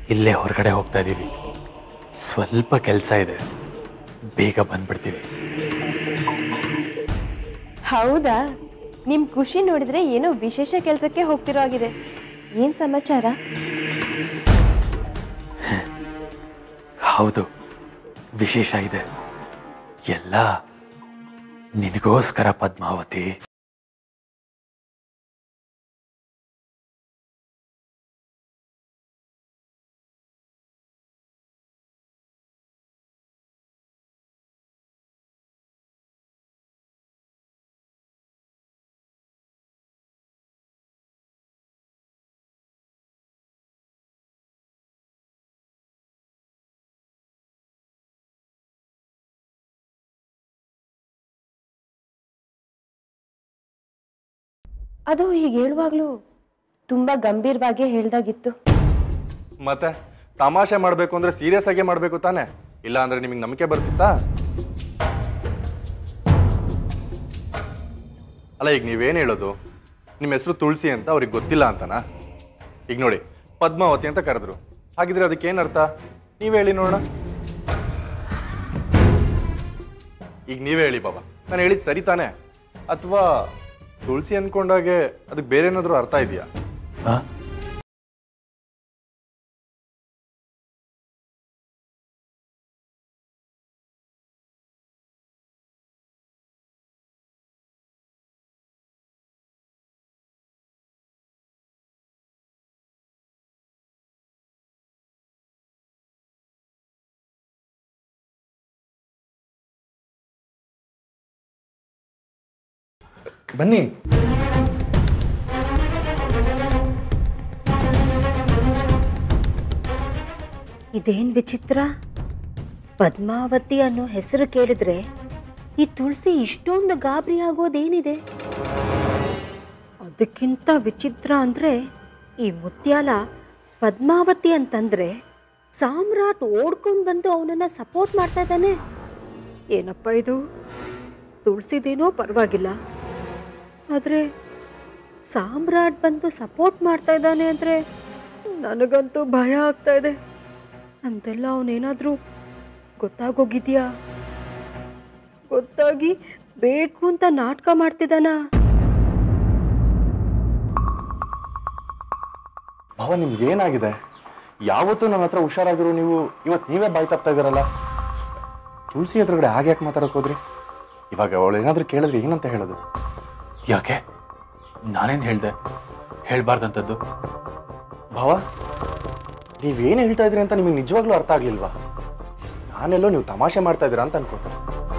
ಇಲ್ಲೇ ಹೊರಗಡೆ ಹೋಗ್ತಾ ಇದ್ದೀವಿ ಸ್ವಲ್ಪ ಕೆಲಸ ಇದೆ ಬೇಗ ಬಂದ್ಬಿಡ್ತೀವಿ ಹೌದಾ ನಿಮ್ ಖುಷಿ ನೋಡಿದ್ರೆ ಏನೋ ವಿಶೇಷ ಕೆಲಸಕ್ಕೆ ಹೋಗ್ತಿರೋ ಆಗಿದೆ ಏನ್ ಸಮಾಚಾರ ಹೌದು ವಿಶೇಷ ಇದೆ ಎಲ್ಲ ನಿನಗೋಸ್ಕರ ಪದ್ಮಾವತಿ ಅದು ಹೀಗೆ ಹೇಳುವಾಗ್ಲೂ ತುಂಬಾ ಗಂಭೀರವಾಗಿ ಹೇಳ್ದಾಗಿತ್ತು ಮತ್ತೆ ತಮಾಷೆ ಮಾಡಬೇಕು ಅಂದ್ರೆ ಸೀರಿಯಸ್ ಆಗಿ ಮಾಡಬೇಕು ತಾನೆ ಇಲ್ಲ ಅಂದ್ರೆ ನಿಮಗೆ ನಂಬಿಕೆ ಬರ್ತಿತ್ತಾ ಅಲ್ಲ ಈಗ ನೀವೇನು ಹೇಳೋದು ನಿಮ್ಮ ಹೆಸರು ತುಳಸಿ ಅಂತ ಅವ್ರಿಗೆ ಗೊತ್ತಿಲ್ಲ ಅಂತನಾ ಈಗ ನೋಡಿ ಪದ್ಮಾವತಿ ಅಂತ ಕರೆದ್ರು ಹಾಗಿದ್ರೆ ಅದಕ್ಕೆ ಏನು ಅರ್ಥ ನೀವೇ ಹೇಳಿ ನೋಡೋಣ ಈಗ ನೀವೇ ಹೇಳಿ ಬಾಬಾ ನಾನು ಹೇಳಿದ್ ಸರಿ ತಾನೆ ಅಥವಾ ತುಳಸಿ ಅನ್ಕೊಂಡಾಗೆ ಅದಕ್ಕೆ ಬೇರೆ ಏನಾದರೂ ಅರ್ಥ ಇದೆಯಾ ಆ? ಬನ್ನಿ ಇದೇನ್ ವಿಚಿತ್ರ ಪದ್ಮಾವತಿ ಅನ್ನೋ ಹೆಸರು ಕೇಳಿದ್ರೆ ಈ ತುಳಸಿ ಇಷ್ಟೊಂದು ಗಾಬರಿ ಆಗೋದೇನಿದೆ ಅದಕ್ಕಿಂತ ವಿಚಿತ್ರ ಅಂದ್ರೆ ಈ ಮುತ್ಯಾಲ ಪದ್ಮಾವತಿ ಅಂತಂದ್ರೆ ಸಾಮ್ರಾಟ್ ಓಡ್ಕೊಂಡು ಬಂದು ಅವನನ್ನ ಸಪೋರ್ಟ್ ಮಾಡ್ತಾ ಇದ್ದಾನೆ ಏನಪ್ಪ ಇದು ತುಳಸಿದೇನೋ ಪರವಾಗಿಲ್ಲ ಆದರೆ ಸಾಮ್ರಾಟ್ ಬಂದು ಸಪೋರ್ಟ್ ಮಾಡ್ತಾ ಇದ್ದಾನೆ ಅಂದರೆ ನನಗಂತೂ ಭಯ ಆಗ್ತಾ ಇದೆ ನಮ್ದೆಲ್ಲ ಅವನೇನಾದರೂ ಗೊತ್ತಾಗೋಗಿದ್ಯಾ ಗೊತ್ತಾಗಿ ಬೇಕು ಅಂತ ನಾಟಕ ಮಾಡ್ತಿದ್ದಾನ ಭಾವ ನಿಮ್ಗೆ ಏನಾಗಿದೆ ಯಾವತ್ತೂ ನನ್ನ ಹತ್ರ ಹುಷಾರಾಗಿರೋ ನೀವು ಇವತ್ತು ನೀವೇ ಬಾಯ್ ತಪ್ತಾ ಇದ್ದೀರಲ್ಲ ತುಳಸಿ ಎದುರುಗಡೆ ಹಾಗೆ ಯಾಕೆ ಮಾತಾಡಕ್ ಹೋದ್ರಿ ಇವಾಗ ಅವಳು ಏನಾದ್ರೂ ಕೇಳಿದ್ರೆ ಏನಂತ ಹೇಳೋದು ಯಾಕೆ ನಾನೇನು ಹೇಳ್ದೆ ಹೇಳ್ಬಾರ್ದಂಥದ್ದು ಭಾವ ನೀವೇನು ಹೇಳ್ತಾ ಇದ್ರಿ ಅಂತ ನಿಮಗೆ ನಿಜವಾಗ್ಲೂ ಅರ್ಥ ಆಗ್ಲಿಲ್ವಾ ನಾನೆಲ್ಲೋ ನೀವು ತಮಾಷೆ ಮಾಡ್ತಾ ಇದ್ದೀರಾ ಅಂತ ಅನ್ಕೊಂಡೆ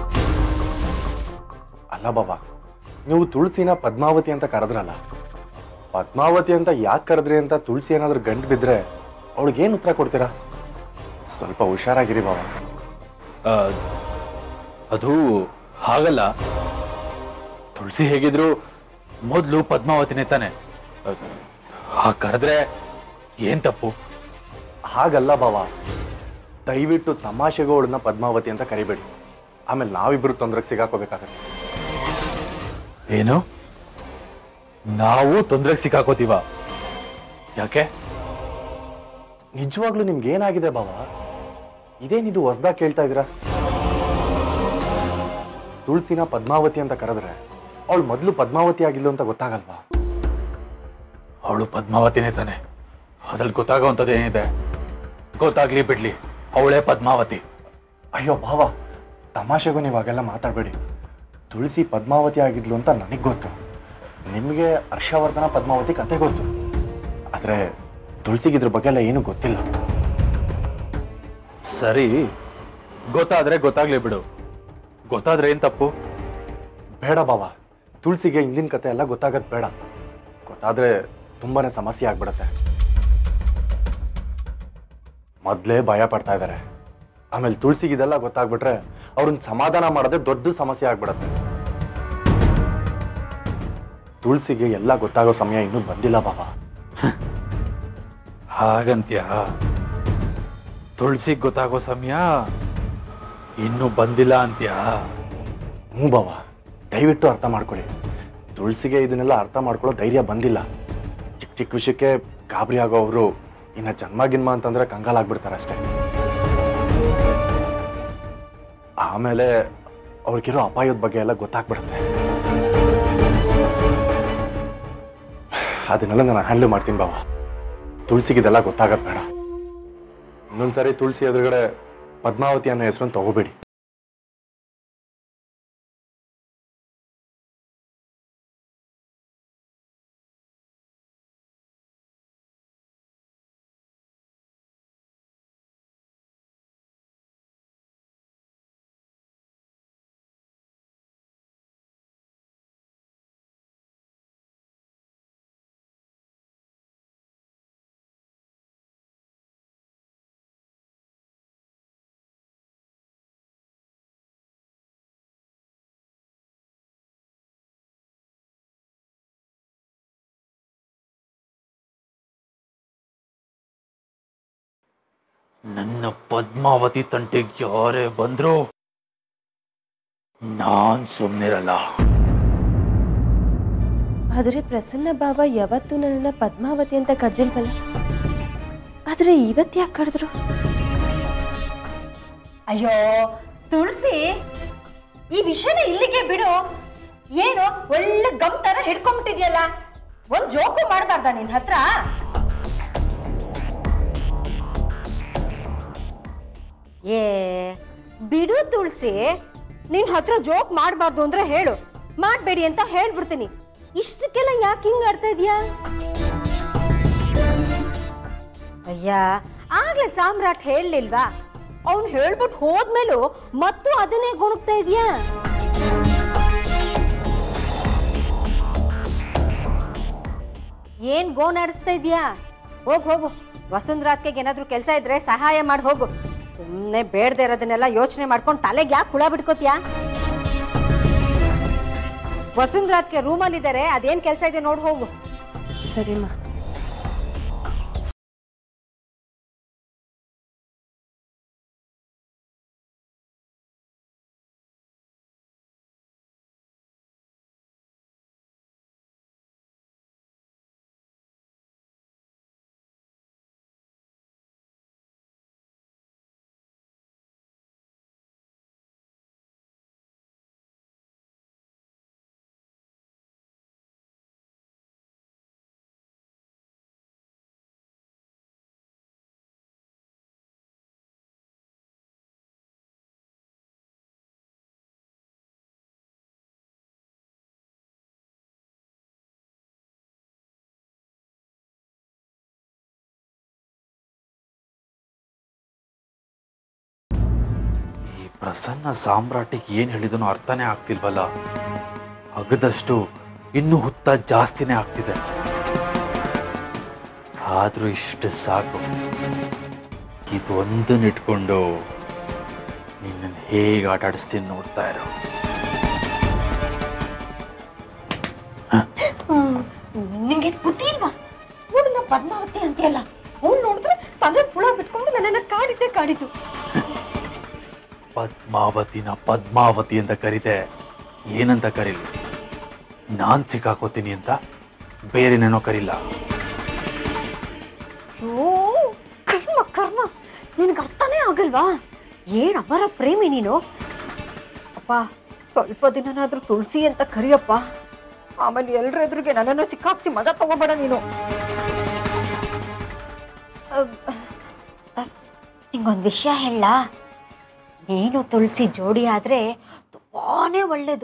ಅಲ್ಲ ಬಾಬಾ ನೀವು ತುಳಸಿನ ಪದ್ಮಾವತಿ ಅಂತ ಕರೆದ್ರಲ್ಲ ಪದ್ಮಾವತಿ ಅಂತ ಯಾಕೆ ಕರೆದ್ರಿ ಅಂತ ತುಳಸಿ ಏನಾದ್ರೂ ಗಂಟು ಬಿದ್ರೆ ಅವಳಿಗೇನು ಉತ್ತರ ಕೊಡ್ತೀರಾ ಸ್ವಲ್ಪ ಹುಷಾರಾಗಿರಿ ಬಾಬಾ ಆ, ಅದು ಹಾಗಲ್ಲ ತುಳಸಿ ಹೇಗಿದ್ರು ಮೊದಲು ಪದ್ಮಾವತಿನೇ ತಾನೆ ಆ ಕರೆದ್ರೆ ಏನ್ ತಪ್ಪು ಹಾಗಲ್ಲ ಬಾವ ದಯವಿಟ್ಟು ತಮಾಷೆಗೂ ಅವಳನ್ನ ಪದ್ಮಾವತಿ ಅಂತ ಕರಿಬೇಡಿ ಆಮೇಲೆ ನಾವಿಬ್ರು ತೊಂದರೆಗೆ ಸಿಗಾಕೋಬೇಕಾಗತ್ತೆ ಏನು ನಾವು ತೊಂದರೆಗೆ ಸಿಕ್ಕಾಕೋತೀವ ಯಾಕೆ ನಿಜವಾಗ್ಲೂ ನಿಮ್ಗೆ ಏನಾಗಿದೆ ಬಾವ ಇದೇನಿದು ಹೊಸ್ದಾಗ್ ಕೇಳ್ತಾ ಇದ್ದೀರಾ ತುಳಸಿನ ಪದ್ಮಾವತಿ ಅಂತ ಕರೆದ್ರೆ ಅವಳು ಮೊದಲು ಪದ್ಮಾವತಿ ಆಗಿಲ್ಲ ಅಂತ ಗೊತ್ತಾಗಲ್ವಾ ಅವಳು ಪದ್ಮಾವತಿನೇ ತಾನೆ ಅದ್ರಲ್ಲಿ ಗೊತ್ತಾಗೋವಂಥದ್ದು ಏನಿದೆ ಗೊತ್ತಾಗ್ಲಿ ಬಿಡ್ಲಿ ಅವಳೇ ಪದ್ಮಾವತಿ ಅಯ್ಯೋ ಭಾವ ತಮಾಷೆಗೂ ನೀವು ಹಾಗೆಲ್ಲ ಮಾತಾಡಬೇಡಿ ತುಳಸಿ ಪದ್ಮಾವತಿ ಆಗಿದ್ಲು ಅಂತ ನನಗೆ ಗೊತ್ತು ನಿಮಗೆ ಹರ್ಷವರ್ಧನ ಪದ್ಮಾವತಿ ಕತೆ ಗೊತ್ತು ಆದರೆ ತುಳಸಿಗೆ ಇದ್ರ ಬಗ್ಗೆ ಎಲ್ಲ ಏನೂ ಗೊತ್ತಿಲ್ಲ ಸರಿ ಗೊತ್ತಾದ್ರೆ ಗೊತ್ತಾಗ್ಲಿ ಬಿಡು ಗೊತ್ತಾದ್ರೆ ಏನ್ ತಪ್ಪು ಬೇಡ ಬಾವ ತುಳಸಿಗೆ ಹಿಂದಿನ ಕತೆ ಎಲ್ಲ ಗೊತ್ತಾಗದ್ ಬೇಡ ಗೊತ್ತಾದ್ರೆ ತುಂಬಾನೇ ಸಮಸ್ಯೆ ಆಗ್ಬಿಡತ್ತೆ ಮೊದಲೇ ಭಯ ಪಡ್ತಾ ಇದ್ದಾರೆ ಆಮೇಲೆ ತುಳಸಿಗೆ ಇದೆಲ್ಲ ಗೊತ್ತಾಗ್ಬಿಟ್ರೆ ಅವ್ರನ್ನ ಸಮಾಧಾನ ಮಾಡೋದೇ ದೊಡ್ಡ ಸಮಸ್ಯೆ ಆಗ್ಬಿಡತ್ತೆ ತುಳಸಿಗೆ ಎಲ್ಲ ಗೊತ್ತಾಗೋ ಸಮಯ ಇನ್ನೂ ಬಂದಿಲ್ಲ ಬಾಬಾ ಹಾಗಂತ್ಯ ತುಳಸಿಗ್ ಗೊತ್ತಾಗೋ ಸಮಯ ಇನ್ನೂ ಬಂದಿಲ್ಲ ಅಂತ್ಯಾ ಹ್ಞೂ ಬಾವ ದಯವಿಟ್ಟು ಅರ್ಥ ಮಾಡ್ಕೊಳ್ಳಿ ತುಳಸಿಗೆ ಇದನ್ನೆಲ್ಲ ಅರ್ಥ ಮಾಡ್ಕೊಳ್ಳೋ ಧೈರ್ಯ ಬಂದಿಲ್ಲ ಚಿಕ್ಕ ಚಿಕ್ಕ ವಿಷಯಕ್ಕೆ ಗಾಬರಿ ಆಗೋವರು ಇನ್ನು ಜನ್ಮ ಗಿನ್ಮ ಅಂತಂದ್ರೆ ಕಂಗಾಲಾಗ್ಬಿಡ್ತಾರೆ ಅಷ್ಟೇ ಆಮೇಲೆ ಅವ್ರಿಗಿರೋ ಅಪಾಯದ ಬಗ್ಗೆ ಎಲ್ಲ ಗೊತ್ತಾಗ್ಬಿಡುತ್ತೆ ಅದನ್ನೆಲ್ಲ ನಾನು ಹ್ಯಾಂಡಲ್ ಮಾಡ್ತೀನಿ ಬಾವ ತುಳಸಿಗಿದೆಲ್ಲ ಗೊತ್ತಾಗದ್ ಬೇಡ ಇನ್ನೊಂದ್ಸರಿ ತುಳಸಿ ಎದುರುಗಡೆ ಪದ್ಮಾವತಿ ಅನ್ನೋ ಹೆಸರನ್ನು ತಗೋಬೇಡಿ ನನ್ನ ಪದ್ಮಾವತಿ ತಂಟೆಗೆ ಯಾರೇ ಬಂದ್ರು ನಾನ್ ಸುಮ್ಮನಿರಲ್ಲ ಆದರೆ ಪ್ರಸನ್ನ ಭಾವ ಯಾವತ್ತೂ ನನ್ನನ್ನ ಪದ್ಮಾವತಿ ಅಂತ ಕರೆದಿಲ್ವಲ್ಲ ಆದರೆ ಇವತ್ತು ಯಾಕೆ ಕರೆದ್ರು ಅಯ್ಯೋ ತುಳಸಿ ಈ ವಿಷಯನ ಇಲ್ಲಿಗೆ ಬಿಡು ಏನು ಒಳ್ಳೆ ಗಮ್ ತರ ಹಿಡ್ಕೊಂಬಿಟ್ಟಿದ್ಯಲ್ಲ ಒಂದ್ ಜೋಕು ಮಾಡಬಾರ್ದ ನಿನ್ ಹತ್ರ ಏ ಬಿಡು ತುಳಸಿ ನಿನ್ ಹತ್ರ ಜೋಕ್ ಮಾಡಬಾರ್ದು ಅಂದ್ರೆ ಹೇಳು ಮಾಡ್ಬೇಡಿ ಅಂತ ಹೇಳ್ಬಿಡ್ತೀನಿ ಇಷ್ಟಕ್ಕೆಲ್ಲ ಯಾಕೆ ಹಿಂಗ್ ಆಡ್ತಾ ಇದೀಯಾ ಅಯ್ಯ ಆಗ್ಲೇ ಸಾಮ್ರಾಟ್ ಹೇಳಲಿಲ್ವಾ ಅವ್ನು ಹೇಳ್ಬಿಟ್ಟು ಹೋದ್ಮೇಲೂ ಮತ್ತು ಅದನ್ನೇ ಗುಣಗ್ತಾ ಇದೀಯಾ ಏನ್ ಗೋನಾಡಿಸ್ತಾ ಇದೀಯಾ ಹೋಗ್ ಹೋಗು ವಸುಂಧರಾಜ್ಗೆ ಏನಾದ್ರೂ ಕೆಲಸ ಇದ್ರೆ ಸಹಾಯ ಮಾಡಿ ಹೋಗು ಸುಮ್ಮನೆ ಬೇಡದೆ ಇರೋದನ್ನೆಲ್ಲ ಯೋಚನೆ ಮಾಡ್ಕೊಂಡು ತಲೆಗೆ ಯಾಕೆ ಹುಳ ಬಿಡ್ಕೋತೀಯಾ ವಸುಂಧರಾಜ್ಗೆ ರೂಮಲ್ಲಿ ಇದ್ದಾರೆ ಅದೇನ್ ಕೆಲಸ ಇದೆ ನೋಡ್ ಹೋಗು ಸರಿಮ್ಮ ಈ ಪ್ರಸನ್ನ ಸಾಮ್ರಾಟಿಗೆ ಏನ್ ಹೇಳಿದನೋ ಅರ್ಥನೇ ಆಗ್ತಿಲ್ವಲ್ಲ ಅಗದಷ್ಟು ಇನ್ನು ಹುತ್ತ ಜಾಸ್ತಿನೇ ಆಗ್ತಿದೆ ಆದ್ರೂ ಇಷ್ಟು ಸಾಕು ಇದೊಂದನ್ನ ಇಟ್ಕೊಂಡು ನಿನ್ನನ್ನು ಹೇಗೆ ಆಟ ಆಡಿಸ್ತೀನಿ ನೋಡ್ತಾ ಇರೋ ನಿಂಗೆ ಬುದ್ಧಿ ಇಲ್ವಾ ನೋಡು ನಾ ಪದ್ಮಾವತಿ ಅಂತೆಯಲ್ಲ ಅವ್ಳು ನೋಡಿದ್ರೆ ತಲೆ ಪುಳ ಬಿಟ್ಕೊಂಡು ನನ್ನನ್ನ ಕಾಡಿದ್ದೆ ಕಾಡಿದ್ದು ಪದ್ಮಾವತಿನ ಪದ್ಮಾವತಿ ಅಂತ ಕರಿತೆ ಏನಂತ ಕರೀಲಿ ನಾನ್ ಸಿಕ್ಕಾಕೋತೀನಿ ಅಂತ ಬೇರೆನೇನೋ ಕರೀಲ ಅಯ್ಯೋ ಕರ್ಮ ಕರ್ಮ ನಿನಗೆ ಅರ್ಥನೇ ಆಗಲ್ವಾ ಏನ್ ಅವರ ಪ್ರೇಮಿ ನೀನು ಅಪ್ಪ ಸ್ವಲ್ಪ ದಿನನಾದ್ರೂ ತುಳಸಿ ಅಂತ ಕರಿಯಪ್ಪ ಆಮೇಲೆ ಎಲ್ರ ಎದುರಿಗೆ ನನ್ನನ್ನು ಸಿಕ್ಕಾಕ್ಸಿ ಮಜಾ ತಗೋಬೇಡ ನೀನು ಅಹ್, ಅಹ್, ನಿಂಗೊಂದು ವಿಷಯ ಹೇಳ ನೀನು ತುಳಸಿ ಜೋಡಿ ಆದ್ರೆ ತುಂಬಾನೇ ಒಳ್ಳೇದು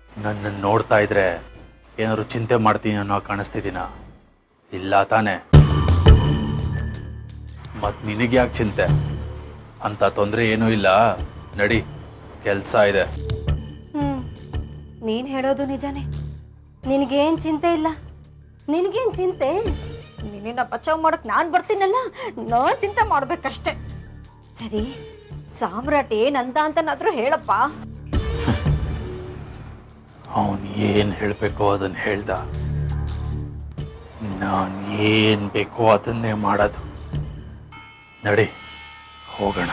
ನನ್ನನ್ನು ನೋಡ್ತಾ ಇದ್ರೆ ಏನಾದ್ರು ಚಿಂತೆ ಮಾಡ್ತೀನಿ ಅನ್ನೋ ಕಾಣಿಸ್ತಿದ್ದೀನ ಇಲ್ಲ ತಾನೆ ಮತ್ ನಿನಗೆ ಯಾಕೆ ಚಿಂತೆ ಅಂತ ತೊಂದರೆ ಏನೂ ಇಲ್ಲ ನಡಿ ಕೆಲಸ ಇದೆ ಹ್ಮ್ ನೀನ್ ಹೇಳೋದು ನಿಜಾನೇ ನಿನಗೇನ್ ಚಿಂತೆ ಇಲ್ಲ ನಿನಗೇನ್ ಚಿಂತೆ ನಿನ್ನ ಬಚಾವ್ ಮಾಡಕ್ ನಾನ್ ಬರ್ತೀನಲ್ಲ ನಾನ್ ಚಿಂತೆ ಮಾಡ್ಬೇಕಷ್ಟೆ ಸರಿ ಸಾಮ್ರಾಟ್ ಏನಂತ ಅಂತನಾದ್ರೂ ಹೇಳಪ್ಪ ಅವನು ಏನು ಹೇಳಬೇಕೋ ಅದನ್ನು ಹೇಳ್ದ ನಾನು ಏನು ಬೇಕೋ ಅದನ್ನೇ ಮಾಡೋದು ನಡಿ ಹೋಗೋಣ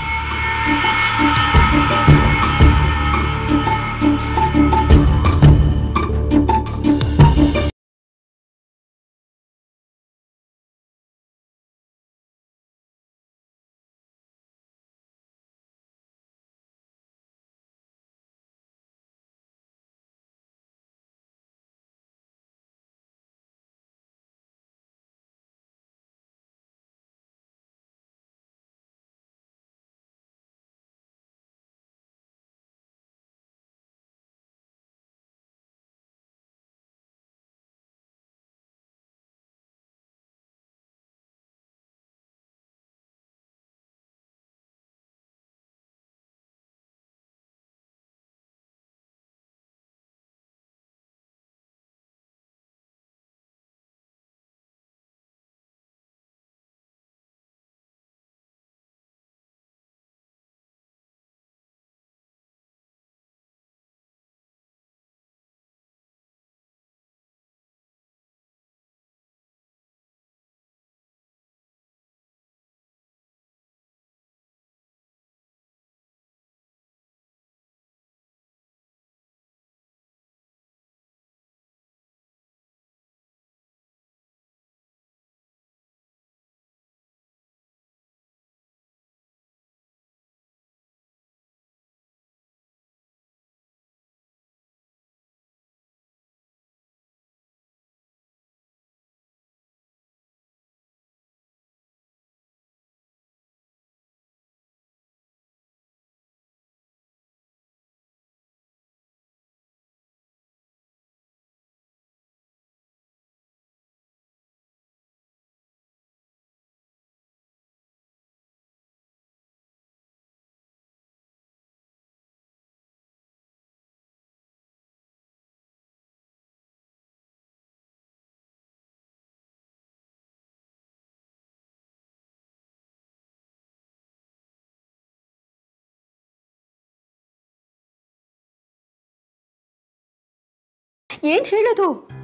ಏನ್ ಹೇಳೋದು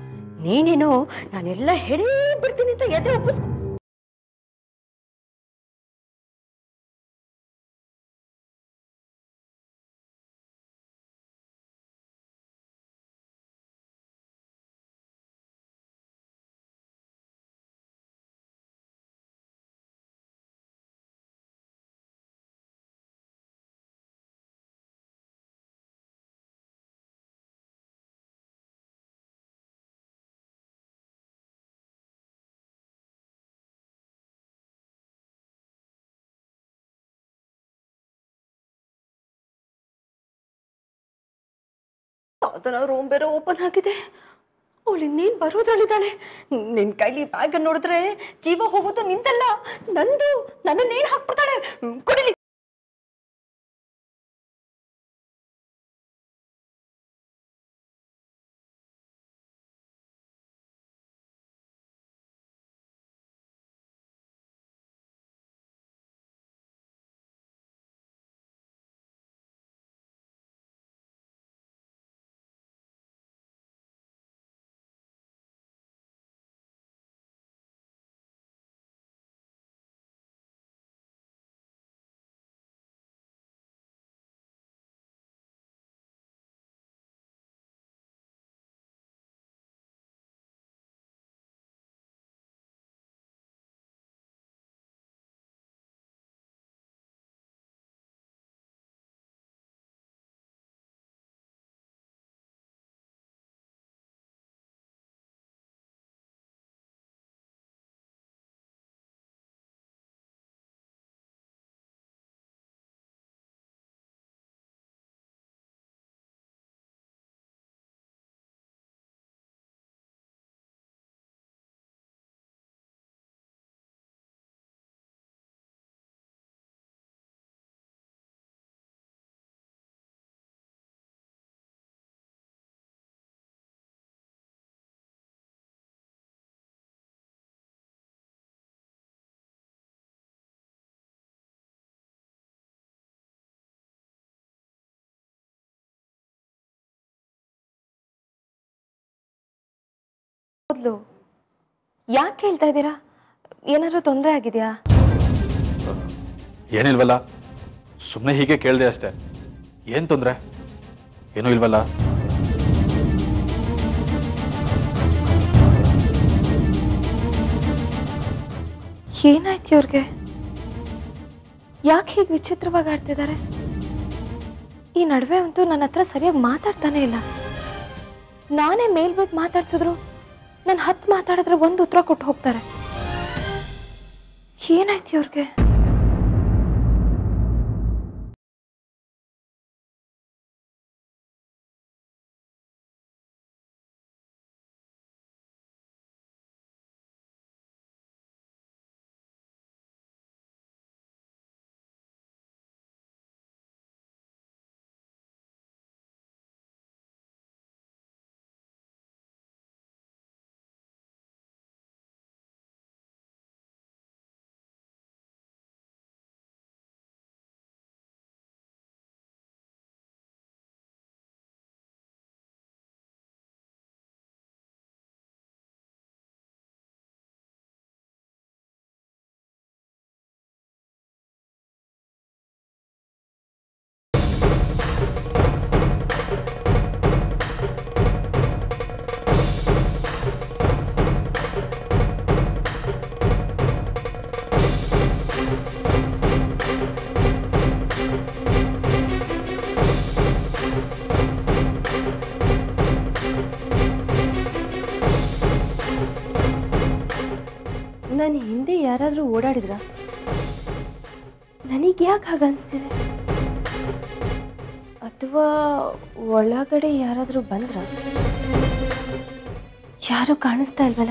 ನೀನೇನೋ ನಾನೆಲ್ಲ ಹೇಳೇ ಬಿಡ್ತೀನಿ ಅಂತ ಎದೆ ಒಪ್ಪಿಸ್ ಅದನ್ನ ರೂಮ್ ಬೇರೆ ಓಪನ್ ಆಗಿದೆ ಅವಳು ಇನ್ನೇನ್ ಬರೋದ್ರಲ್ಲಿದ್ದಾಳೆ ನಿನ್ ಕೈಲಿ ಬ್ಯಾಗ್ ನೋಡಿದ್ರೆ ಜೀವ ಹೋಗೋದು ನಿಂದಲ್ಲ ನಂದು ನನ್ನ ನೇಣ್ ಹಾಕ್ಬಿಡ್ತಾಳೆ ಹ್ಮ್, ಕೊಡಿಲಿ ಹೋದ್ಲು ಯಾಕೆ ಹೇಳ್ತಾ ಇದ್ದೀರಾ ಏನಾದರೂ ತೊಂದರೆ ಆಗಿದೆಯಾ ಏನಿಲ್ವಲ್ಲ ಸುಮ್ಮನೆ ಹೀಗೆ ಕೇಳಿದೆ ಅಷ್ಟೇ ಏನು ತೊಂದರೆ ಏನೂ ಇಲ್ವಲ್ಲ ಏನಾಯ್ತು ಇವ್ರಿಗೆ ಯಾಕೆ ಹೀಗೆ ವಿಚಿತ್ರವಾಗಿ ಆಡ್ತಿದ್ದಾರೆ ಈ ನಡುವೆ ಅಂತೂ ನನ್ನ ಹತ್ರ ಸರಿಯಾಗಿ ಮಾತಾಡ್ತಾನೆ ಇಲ್ಲ ನಾನೇ ಮೇಲ್ಬಿದ್ದು ಮಾತಾಡ್ಸಿದ್ರು ನಾನು ಹತ್ತು ಮಾತಾಡಿದ್ರೆ ಒಂದು ಉತ್ತರ ಕೊಟ್ಟು ಹೋಗ್ತಾರೆ ಏನಾಯ್ತು ಇವ್ರಿಗೆ ನನ್ನ ಹಿಂದೆ ಯಾರಾದರೂ ಓಡಾಡಿದ್ರ ನನಗೆ ಯಾಕೆ ಹಾಗೆ ಅನಿಸ್ತಿದೆ ಅಥವಾ ಒಳಗಡೆ ಯಾರಾದರೂ ಬಂದ್ರ ಯಾರು ಕಾಣಿಸ್ತಾ ಇಲ್ವಲ್ಲ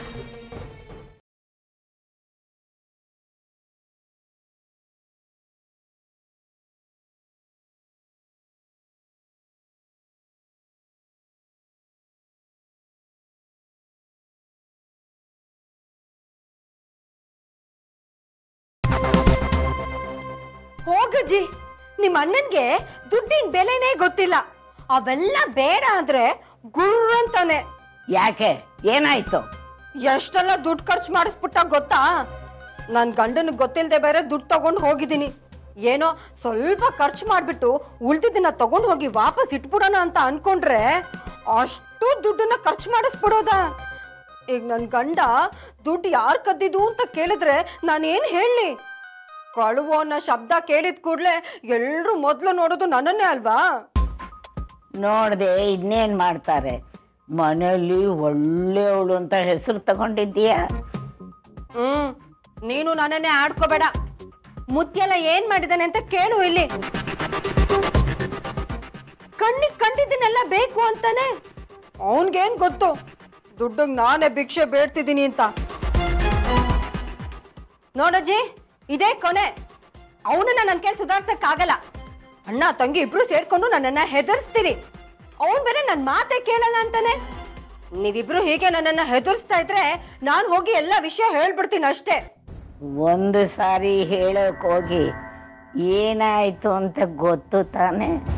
ಹೋಗಜ್ಜಿ ನಿಮ್ಮ ಅಣ್ಣನ್ಗೆ ದುಡ್ಡಿನ ಬೆಲೆನೇ ಗೊತ್ತಿಲ್ಲ ಅವೆಲ್ಲ ಬೇಡ ಅಂದ್ರೆ ಗುರ್ರ್ ಅಂತಾನೆ ಯಾಕೆ ಏನಾಯ್ತು ಎಷ್ಟೆಲ್ಲ ದುಡ್ಡು ಖರ್ಚು ಮಾಡಿಸ್ಬಿಟ್ಟ ಗೊತ್ತಾ ನನ್ ಗಂಡನ ಗೊತ್ತಿಲ್ಲದೆ ಬೇರೆ ದುಡ್ಡು ತಗೊಂಡು ಹೋಗಿದ್ದೀನಿ ಏನೋ ಸ್ವಲ್ಪ ಖರ್ಚು ಮಾಡ್ಬಿಟ್ಟು ಉಳ್ದಿದ್ದನ್ನ ತಗೊಂಡು ಹೋಗಿ ವಾಪಸ್ ಇಟ್ಬಿಡೋಣ ಅಂತ ಅನ್ಕೊಂಡ್ರೆ ಅಷ್ಟು ದುಡ್ಡನ್ನ ಖರ್ಚು ಮಾಡಿಸ್ಬಿಡೋದ ಈಗ ನನ್ ಗಂಡ ದುಡ್ಡು ಯಾರು ಕದ್ದಿದ್ದು ಅಂತ ಕೇಳಿದ್ರೆ ನಾನೇನ್ ಹೇಳಿ ಕಳುವು ಅನ್ನೋ ಶಬ್ದ ಕೇಳಿದ ಕೂಡ್ಲೆ ಎಲ್ರು ಮೊದ್ಲು ನೋಡೋದು ನನ್ನನ್ನೇ ಅಲ್ವಾ ನೋಡ್ದೆ ಇನ್ನೇನ್ ಮಾಡ್ತಾರೆ ಮನೆಯಲ್ಲಿ ಒಳ್ಳೆಯವಳು ಅಂತ ಹೆಸರು ತಗೊಂಡಿದ್ದೀಯ ಹ್ಮ್ ನೀನು ನನ್ನನ್ನೇ ಆಡ್ಕೋಬೇಡ ಮುತ್ತೆಲ್ಲ ಏನ್ ಮಾಡಿದಾನೆ ಅಂತ ಕೇಳು ಇಲ್ಲಿ ಕಣ್ಣಿಗೆ ಕಂಡಿದ್ದನ್ನೆಲ್ಲ ಬೇಕು ಅಂತಾನೆ ಅವನ್ಗೇನ್ ಗೊತ್ತು ದುಡ್ಡಿಗೆ ನಾನೇ ಭಿಕ್ಷೆ ಬೇಡ್ತಿದ್ದೀನಿ ಅಂತ ನೋಡಜ್ಜಿ ಇದೇ ಕೊನೆ ಅವನನ್ನ ನನ್ನ ಕೈಲಿ ಸುಧಾರ್ಸಕ್ ಆಗಲ್ಲ ಅಣ್ಣ ತಂಗಿ ಇಬ್ರು ಸೇರ್ಕೊಂಡು ನನ್ನನ್ನ ಹೆದರ್ಸ್ತೀರಿ ಅವನ್ ಬೇರೆ ನನ್ ಮಾತೆ ಕೇಳಲ್ಲ ಅಂತಾನೆ ನೀವಿಬ್ರು ಹೀಗೆ ನನ್ನನ್ನ ಹೆದರ್ಸ್ತಾ ಇದ್ರೆ ನಾನ್ ಹೋಗಿ ಎಲ್ಲ ವಿಷಯ ಹೇಳ್ಬಿಡ್ತೀನಿ ಅಷ್ಟೇ ಒಂದು ಸಾರಿ ಹೇಳೋಕ್ ಹೋಗಿ ಏನಾಯ್ತು ಅಂತ ಗೊತ್ತು ತಾನೆ